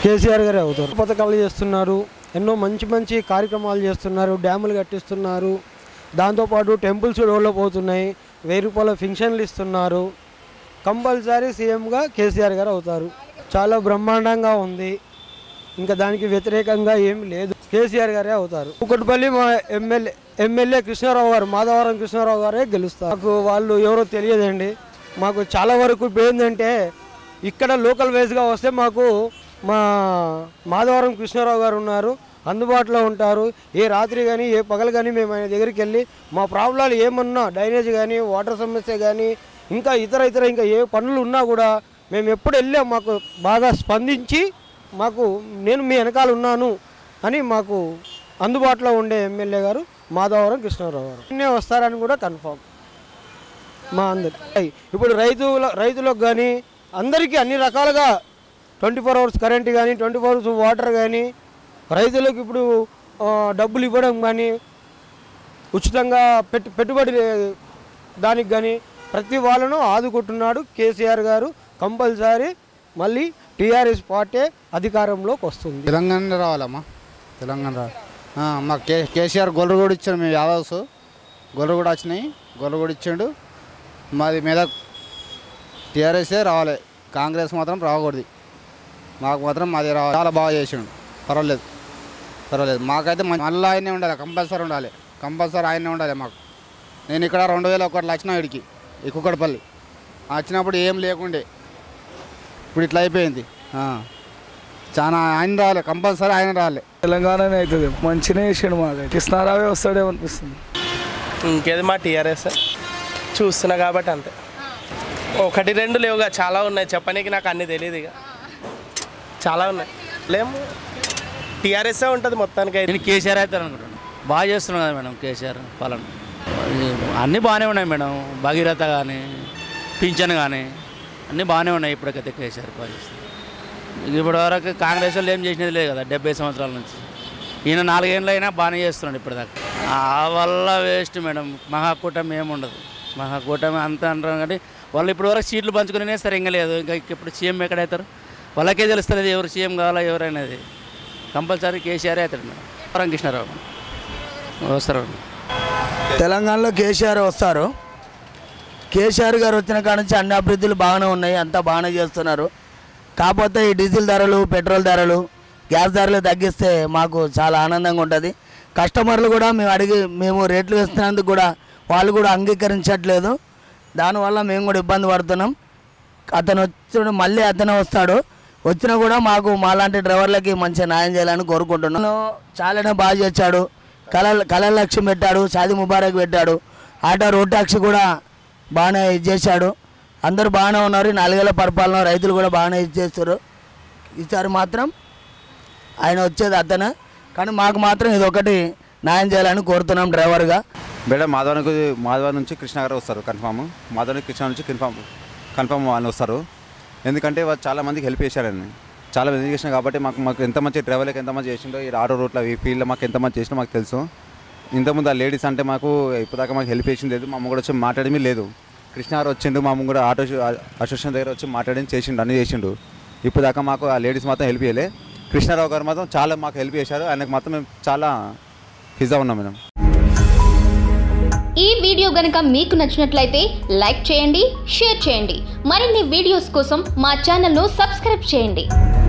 కేసీఆర్ గారే అవుతారు పథకాలు చేస్తున్నారు ఎన్నో మంచి మంచి కార్యక్రమాలు చేస్తున్నారు డ్యాములు కట్టిస్తున్నారు దాంతోపాటు టెంపుల్స్ డెవలప్ అవుతున్నాయి వెయ్యి రూపాయల ఫింక్షన్లు ఇస్తున్నారు కంపల్సరీ సీఎంగా కేసీఆర్ గారు అవుతారు చాలా బ్రహ్మాండంగా ఉంది ఇంకా దానికి వ్యతిరేకంగా ఏం లేదు కేసీఆర్ గారే అవుతారు కుక్కటిపల్లి మా ఎమ్మెల్యే ఎమ్మెల్యే కృష్ణారావు గారు మాధవరం కృష్ణారావు గారే గెలుస్తారు మాకు వాళ్ళు ఎవరో తెలియదండి మాకు చాలా వరకు ఇప్పుడు ఏంటంటే ఇక్కడ లోకల్ వైజ్గా వస్తే మాకు మా మాధవరం కృష్ణారావు గారు ఉన్నారు అందుబాటులో ఉంటారు ఏ రాత్రి కానీ ఏ పగలు కానీ మేము ఆయన దగ్గరికి వెళ్ళి మా ప్రాబ్లాలు ఏమన్నా డ్రైనేజ్ కానీ వాటర్ సమస్య కానీ ఇంకా ఇతర ఇతర ఇంకా ఏ పనులు ఉన్నా కూడా మేము ఎప్పుడు వెళ్ళాం మాకు బాగా స్పందించి మాకు నేను మీ వెనకాల ఉన్నాను అని మాకు అందుబాటులో ఉండే ఎమ్మెల్యే గారు మాధవరం కృష్ణారావు గారు నిన్నే వస్తారని కూడా కన్ఫామ్ మా అందరి ఇప్పుడు రైతుల రైతులకు కానీ అందరికీ అన్ని రకాలుగా ట్వంటీ ఫోర్ అవర్స్ కరెంట్ కానీ ట్వంటీ ఫోర్ అవర్స్ వాటర్ కానీ రైతులకు ఇప్పుడు ఆ, డబ్బులు ఇవ్వడం కానీ ఉచితంగా పెట్టు పెట్టుబడి దానికి కానీ ప్రతి వాళ్ళను ఆదుకుంటున్నాడు కేసీఆర్ గారు కంపల్సరీ మళ్ళీ టీఆర్ఎస్ పార్టీ అధికారంలోకి వస్తుంది తెలంగాణ రావాలమ్మా తెలంగాణ రా ఆ, మాకు కే కేసీఆర్ గొర్రె కూడా ఇచ్చాడు మేము యాదవ్స్ గొర్రె కూడా వచ్చినాయి గొర్రె కూడా ఇచ్చాడు మాది మీద టీఆర్ఎస్ఏ రావాలి కాంగ్రెస్ మాత్రం రాకూడదు మాకు మాత్రం మాది రావాలి చాలా బాగా చేసిండు పర్వాలేదు పర్వాలేదు మాకైతే మంచి- మళ్ళీ ఆయనే ఉండాలి కంపల్సరీ ఉండాలి కంపల్సరీ ఆయనే ఉండాలి మాకు నేను ఇక్కడ రెండు వేల ఒకటిలో వచ్చిన ఇడికి ఈ కుక్కడపల్లి వచ్చినప్పుడు ఏం లేకుండే ఇప్పుడు ఇట్లా అయిపోయింది ఆ. చాలా ఆయన రావాలి కంపల్సరీ ఆయన రావాలి తెలంగాణనే అవుతుంది మంచిగా చేసాడు మాకు కృష్ణారావే వస్తాడేమో అనిపిస్తుంది ఇంకేది మా టీఆర్ఎస్ చూస్తున్నా కాబట్టి అంతే ఒకటి రెండు లేవుగా చాలా ఉన్నాయి చెప్పనీకి నాకు అన్నీ తెలియదు ఇక చాలా ఉన్నాయి లేము టీఆర్ఎస్ఏ ఉంటుంది మొత్తానికి అయితే నేను కేసీఆర్ అవుతాను అనుకుంటున్నాను బాగా చేస్తున్నాను కదా మేడం కేసీఆర్ పాలన అన్నీ బాగానే ఉన్నాయి మేడం భగీరథ కానీ పింఛన్ కానీ అన్నీ బాగానే ఉన్నాయి ఇప్పటికైతే కేసీఆర్ బాగా చేస్తుంది ఇప్పటి వరకు కాంగ్రెస్ వాళ్ళు ఏం చేసినది లేదు కదా డెబ్బై సంవత్సరాల నుంచి ఈయన నాలుగేళ్ళు అయినా బాగానే చేస్తున్నాడు ఇప్పటిదాకా ఆ వల్ల వేస్ట్ మేడం మహాకూటమి ఏముండదు మహాకూటమి అంత అంటారు కానీ వాళ్ళు ఇప్పటి వరకు సీట్లు పంచుకునే సరే ఇంకా లేదు ఇంకా ఇప్పుడు సీఎం ఎక్కడవుతారు వాళ్ళకే తెలుస్తుంది ఎవరు సీఎం కావాలా ఎవరైనది కంపల్సరీ కేసీఆర్ అవుతాడు మేడం వరం కృష్ణారావు వస్తారు తెలంగాణలో కేసీఆర్ వస్తారు కేసీఆర్ గారు వచ్చిన కాడ నుంచి అన్ని అభివృద్ధులు బాగానే ఉన్నాయి అంతా బాగానే చేస్తున్నారు కాకపోతే ఈ డీజిల్ ధరలు పెట్రోల్ ధరలు గ్యాస్ ధరలు తగ్గిస్తే మాకు చాలా ఆనందంగా ఉంటుంది కస్టమర్లు కూడా మేము అడిగి మేము రేట్లు వేస్తున్నందుకు కూడా వాళ్ళు కూడా అంగీకరించట్లేదు దానివల్ల మేము కూడా ఇబ్బంది పడుతున్నాం అతను వచ్చిన మళ్ళీ అతనే వస్తాడు వచ్చినా కూడా మాకు మాలాంటి డ్రైవర్లకి మంచి న్యాయం చేయాలని కోరుకుంటున్నాను చాలానే బాగా చేశాడు కళ కళల లక్ష్యం పెట్టాడు షాది ముబారక్ పెట్టాడు ఆటో రోడ్ ట్యాక్సీ కూడా బాగానే ఇది చేశాడు అందరూ బాగానే ఉన్నారు ఈ నాలుగేళ్ల పరిపాలన రైతులు కూడా బాగానే ఇది చేస్తారు ఈసారి మాత్రం ఆయన వచ్చేది అతనే కానీ మాకు మాత్రం ఇది ఒకటి న్యాయం చేయాలని కోరుతున్నాం డ్రైవర్గా మేడం మాధవనికి మాధవ నుంచి కృష్ణ గారు వస్తారు కన్ఫామ్ మాధవ నుంచి కృష్ణ నుంచి కన్ఫామ్ కన్ఫామ్ వాళ్ళు వస్తారు ఎందుకంటే వాళ్ళు చాలా మందికి హెల్ప్ చేశారండి చాలా మంది చేసిన కాబట్టి మాకు మాకు ఎంత మంచి డ్రైవర్లకు ఎంత మంచి చేసిండో ఈ ఆటో రూట్లో ఈ ఫీల్డ్లో మాకు ఎంత మంచి చేసినా మాకు తెలుసు ఇంతకుముందు ఆ లేడీస్ అంటే మాకు ఇప్పటిదాకా మాకు హెల్ప్ చేసింది లేదు మా అమ్మ కూడా వచ్చి మాట్లాడమే లేదు కృష్ణ గారు వచ్చిండు మా అమ్మ కూడా ఆటో అసోసియేషన్ దగ్గర వచ్చి మాట్లాడి చేసిండు అన్ని చేసిండు ఇప్పుడు దాకా మాకు ఆ లేడీస్ మాత్రం హెల్ప్ చేయలే కృష్ణారావు గారు మాత్రం చాలా మాకు హెల్ప్ చేశారు ఆయనకు మాత్రం మేము చాలా ఫిజా ఉన్నాం మేడం ఈ వీడియో గనుక మీకు నచ్చినట్లయితే లైక్ చేయండి షేర్ చేయండి మరిన్ని వీడియోస్ కోసం మా ఛానల్ను సబ్స్క్రైబ్ చేయండి